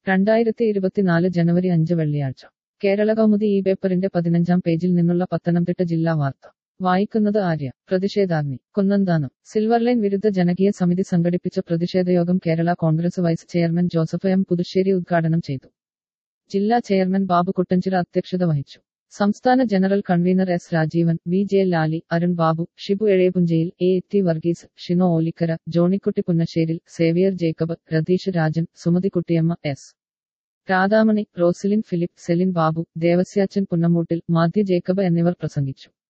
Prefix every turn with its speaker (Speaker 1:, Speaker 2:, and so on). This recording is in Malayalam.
Speaker 1: രണ്ടായിരത്തി ഇരുപത്തിനാല് ജനുവരി അഞ്ച് വെള്ളിയാഴ്ച കേരള കൗമുദി ഈ പേപ്പറിന്റെ പതിനഞ്ചാം പേജിൽ നിന്നുള്ള പത്തനംതിട്ട ജില്ലാ വാർത്ത വായിക്കുന്നത് ആര്യ പ്രതിഷേധാഗ്നി കുന്നന്താനം സിൽവർ ലൈൻ വിരുദ്ധ ജനകീയ സമിതി സംഘടിപ്പിച്ച പ്രതിഷേധയോഗം Kerala Congress vice chairman Joseph M Puthussery ഉദ്ഘാടനം ചെയ്തു ജില്ലാ ചെയർമാൻ ബാബു കുട്ടഞ്ചിറ അധ്യക്ഷത വഹിച്ചു സംസ്ഥാന general convener S Rajeevan V J Lali Arun Babu Shibu Ezhayapunchayil A T Varghese Shino Olikkara Johnykutty Punnasseril Xavier Jacob Ratheesh Rajan Sumathikuttyamma S Radhamani Rosilin Philip Celine Babu Devasyachan Punnamoottil Mathew Jacob എന്നിവർ പ്രസംഗിച്ചു